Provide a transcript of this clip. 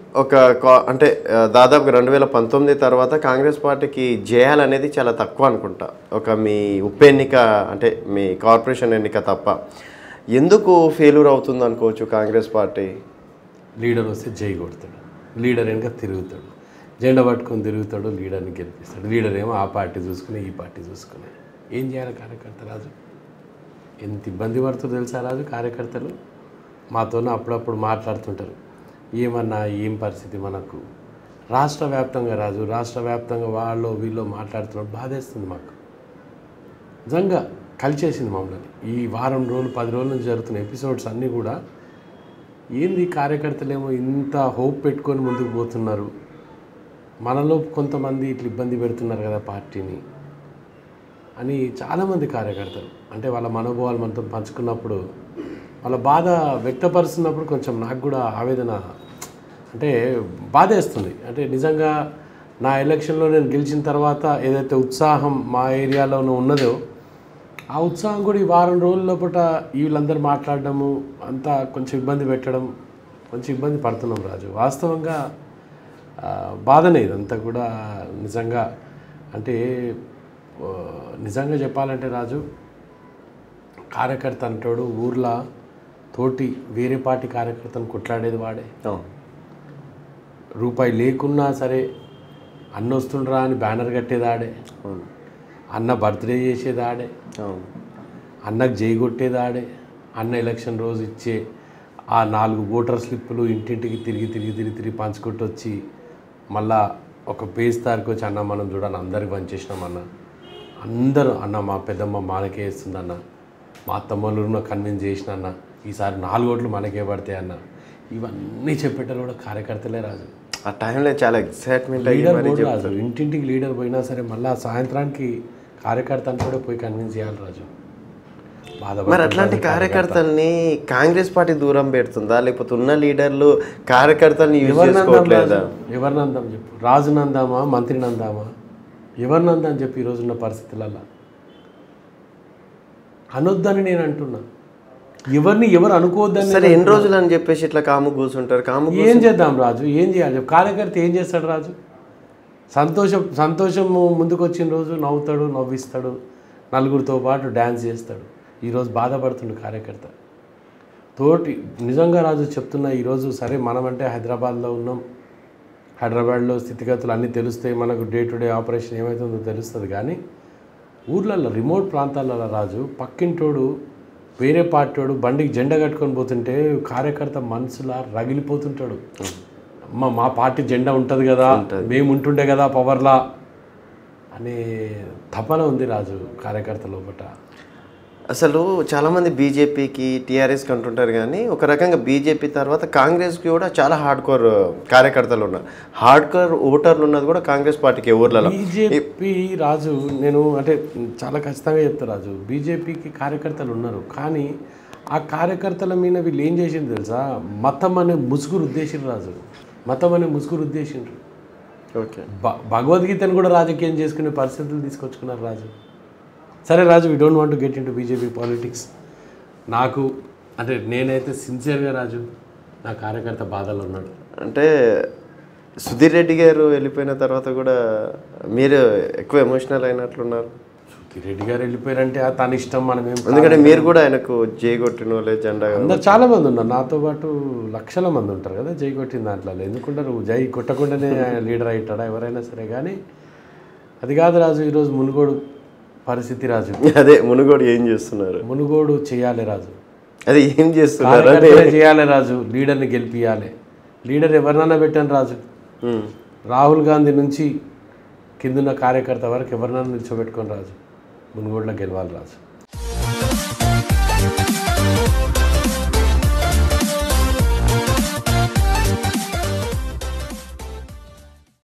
ఒక కా- అంటే ఆ, దాదాపుగా రెండు వేల పంతొమ్మిది తర్వాత కాంగ్రెస్ పార్టీకి జయాలు అనేది చాలా తక్కువ అనుకుంటా ఒక మీ ఉప ఎన్నిక అంటే మీ కార్పొరేషన్ ఎన్నిక తప్ప ఎందుకు ఫెయిల్యూర్ అవుతుంది అనుకోవచ్చు కాంగ్రెస్ పార్టీ లీడర్ వస్తే జై కొడతాడు లీడర్ వెనక తిరుగుతాడు జెండా పట్టుకొని తిరుగుతాడు లీడర్ని గెలిపిస్తాడు లీడర్ ఏమో ఆ పార్టీ చూసుకుని ఈ పార్టీ చూసుకుని ఏం చేయాలి కార్యకర్త రాజు ఎంత ఇబ్బంది పడుతుందో తెలుసా రాజు కార్యకర్తలు మాతోనే అప్పుడప్పుడు మాట్లాడుతుంటారు ఏమన్నా ఏం పరిస్థితి మనకు రాష్ట్ర వ్యాప్తంగా రాజు రాష్ట్ర వ్యాప్తంగా వాళ్ళు వీళ్ళు మాట్లాడుతున్నప్పుడు బాధేస్తుంది మాకు నిజంగా కలిచేసింది మమ్మల్ని ఈ వారం రోజులు పది రోజుల నుంచి జరుగుతున్న ఎపిసోడ్స్ అన్నీ కూడా ఏంది కార్యకర్తలేమో ఇంత హోప్ పెట్టుకొని ముందుకు పోతున్నారు మనలో కొంతమంది ఇట్లా ఇబ్బంది పెడుతున్నారు కదా పార్టీని అని చాలామంది కార్యకర్తలు అంటే వాళ్ళ మనోభావాలు మనతో పంచుకున్నప్పుడు వాళ్ళ బాధ వ్యక్తపరుస్తున్నప్పుడు కొంచెం నాకు కూడా ఆవేదన అంటే బాధేస్తుంది అంటే నిజంగా నా ఎలక్షన్లో నేను గెలిచిన తర్వాత ఏదైతే ఉత్సాహం మా ఏరియాలోనూ ఉన్నదో ఆ ఉత్సాహం కూడా ఈ వారం రోజుల లోపల వీళ్ళందరూ మాట్లాడడము అంతా కొంచెం ఇబ్బంది పెట్టడం కొంచెం ఇబ్బంది పడుతున్నాం రాజు వాస్తవంగా ఆ, బాధనే ఇదంతా కూడా నిజంగా అంటే ఆ, నిజంగా చెప్పాలంటే రాజు కార్యకర్త అంటాడు ఊర్లో తోటి వేరే పార్టీ కార్యకర్తను కొట్లాడేది వాడే అవును రూపాయి లేకున్నా సరే అన్న వస్తుండ్రా అని బ్యానర్ కట్టేది ఆడే అవును అన్న బర్త్డే చేసేది ఆడే అవును అన్నకు జై కొట్టేది ఆడే అన్న ఎలక్షన్ రోజు ఇచ్చే ఆ నాలుగు ఓటర్ స్లిప్పులు ఇంటింటికి తిరిగి తిరిగి తిరిగి తిరిగి పంచుకుంటూ వచ్చి మళ్ళా ఒక పేజ్ తారీఖు వచ్చి అన్న మనం చూడండి అందరికి పనిచేసినాం అన్న అందరూ అన్న మా పెద్దమ్మ మానకే వేస్తుందన్న మా అత్తమ్మలు కన్విన్స్ చేసిన అన్న ఈసారి నాలుగు ఓట్లు మనకే పడతాయి అన్న ఇవన్నీ చెప్పేటప్పుడు కూడా కార్యకర్తలే రాజు ఆ టైంలో చాలా ఎక్సైట్మెంట్ అయ్యి లీడర్ మరి కూడా రాజు ఇంటింటికి లీడర్ పోయినా సరే మళ్ళీ సాయంత్రానికి కార్యకర్తను కూడా పోయి కన్విన్స్ చేయాలి రాజు మరి బాధ అట్లాంటి కార్యకర్తల్ని కాంగ్రెస్ పార్టీ దూరం పెడుతుందా లేకపోతే ఉన్న లీడర్లు కార్యకర్తల్ని యూజ్ చేసుకోవట్లేదా ఎవరిని అందాం చెప్పు రాజుని అందామా మంత్రిని అందామా ఎవరిని అందాం చెప్పు ఈ రోజున్న పరిస్థితులలో అనొద్దని నేను అంటున్నా ఎవరిని ఎవరు అనుకోవద్దని సరే ఎన్ని రోజులు అని చెప్పేసి ఇట్లా కాము కూర్చుంటారు కాము ఏం చేద్దాం రాజు ఏం చేయాలి చెప్పు కార్యకర్త ఏం చేస్తాడు రాజు సంతోషం సంతోషం ముందుకు వచ్చిన రోజు నవ్వుతాడు నవ్విస్తాడు నలుగురితో పాటు డ్యాన్స్ చేస్తాడు ఈరోజు బాధపడుతుండు కార్యకర్త తోటి నిజంగా రాజు చెప్తున్నా ఈరోజు సరే మనమంటే హైదరాబాద్లో ఉన్నాం హైదరాబాద్లో స్థితిగతులు అన్నీ తెలుస్తాయి మనకు డే టు డే ఆపరేషన్ ఏమవుతుందో తెలుస్తుంది కానీ ఊర్లలో రిమోట్ ప్రాంతాలలో రాజు పక్కింటోడు వేరే పార్టీవాడు బండికి జెండా కట్టుకొని పోతుంటే కార్యకర్త మనసులా రగిలిపోతుంటాడు అమ్మ మా పార్టీ జెండా ఉంటుంది కదా మేము ఉంటుండే కదా పవర్లా అనే తపన ఉంది రాజు కార్యకర్త లోపట అసలు చాలామంది బీజేపీకి టీఆర్ఎస్కి అంటుంటారు కానీ ఒక రకంగా బీజేపీ తర్వాత కాంగ్రెస్కి కూడా చాలా హార్డ్ కోర్ కార్యకర్తలు ఉన్నారు హార్డ్ కోర్ ఓటర్లు ఉన్నది కూడా కాంగ్రెస్ పార్టీకి ఊర్లలో బీజేపీ రాజు నేను అంటే చాలా ఖచ్చితంగా చెప్తా రాజు బీజేపీకి కార్యకర్తలు ఉన్నారు కానీ ఆ కార్యకర్తల మీద వీళ్ళు ఏం చేసింది తెలుసా మతం అనే ముసుగురు ఉద్దేశం రాజు మతం అనే ముసుగురు ఉద్దేశిండ్రు ఓకే భ భగవద్గీతను కూడా రాజకీయం చేసుకునే పరిస్థితులు తీసుకొచ్చుకున్నారు రాజు సరే Raju we don't want get into BJP politics నాకు అంటే నేనైతే సిన్సియర్గా రాజు నా కార్యకర్త బాధలో ఉన్నాడు అంటే సుధీర్ రెడ్డి గారు వెళ్ళిపోయిన తర్వాత కూడా మీరు ఎక్కువ ఎమోషనల్ అయినట్లున్నారు సుధీర్ రెడ్డి గారు వెళ్ళిపోయారంటే ఆ తన ఇష్టం మనం ఏం ఎందుకంటే మీరు కూడా ఆయనకు జై కొట్టిన వాళ్ళే జెండా అందరు చాలా మంది ఉన్నారు నాతో పాటు లక్షల మంది ఉంటారు కదా జై కొట్టిన దాంట్లో ఎందుకుంటారు జై కొట్టకుండానే ఆయన లీడర్ అవుతాడా ఎవరైనా సరే కానీ అది కాదు రాజు ఈరోజు మునుగోడు పరిస్థితి రాజు అదే మునుగోడు ఏం చేస్తున్నారు మునుగోడు చేయాలి రాజు అదే ఏం చేస్తున్నారు కార్యకర్తలే చేయాలి రాజు లీడర్ని గెలిపియాలి లీడర్ ఎవరినైనా పెట్టాను రాజు ఉమ్. రాహుల్ గాంధీ నుంచి కిందున్న కార్యకర్త వరకు ఎవరినైనా నిల్చోబెట్టుకొని రాజు మునుగోడులో గెలవాలి రాజు